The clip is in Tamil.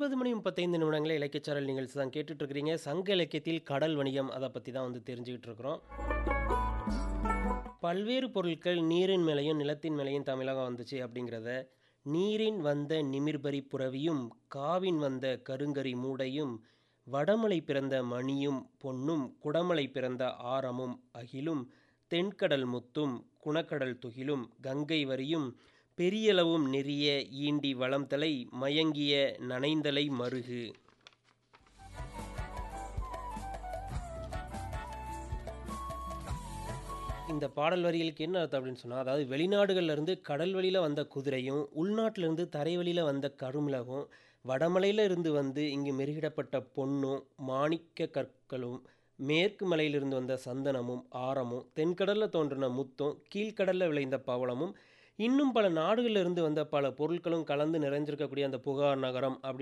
9 மணி 35 நிமிடங்களே இலக்கியச்சாரல் நிகழ்ச்சி தான் கேட்டுட்டு இருக்கிறீங்க. சங்க இலக்கியத்தில் கடல் வணிகம் அத பத்தி தான் வந்து தெரிஞ்சுக்கிட்டு இருக்கிறோம். பல்வேறு பொருட்கள் நீரின் மேலயும், நிலத்தின் மேலயும் தமிழகம் வந்துச்சு அப்படிங்கிறத, நீரின் வந்த நிமிர்பரி புரவியும், காவின் வந்த கருங்கரி மூடையும், வடமலை பிறந்த மணியும் பொன்னும், குடமலை பிறந்த ஆரமும் அகிலும், தென்கடல் முத்தும், குணக்கடல் துகிலும், கங்கை வரியும், பெரியளவும் நெறிய ஈண்டி வளம்தலை மயங்கிய நனைந்தலை மறுகு. இந்த பாடல் வரிகளுக்கு என்ன அர்த்தம் அப்படின்னு சொன்னா, அதாவது வெளிநாடுகள்ல இருந்து கடல் வழியில வந்த குதிரையும், உள்நாட்டில இருந்து தரை வழியில வந்த கருமிளகும், வடமலையில இருந்து வந்து இங்கு மெருகிடப்பட்ட பொன்னும், மாணிக்க கற்களும், மேற்கு மலையிலிருந்து வந்த சந்தனமும், ஆரமும், தென்கடல்ல தோன்றின முத்தும், கீழ்க்கடல்ல விளைந்த பவளமும், இன்னும் பல நாடுகள்ல இருந்து வந்த பல பொருட்களும் கலந்து நிறைஞ்சிருக்கக்கூடிய அந்த புகார் நகரம் அப்படி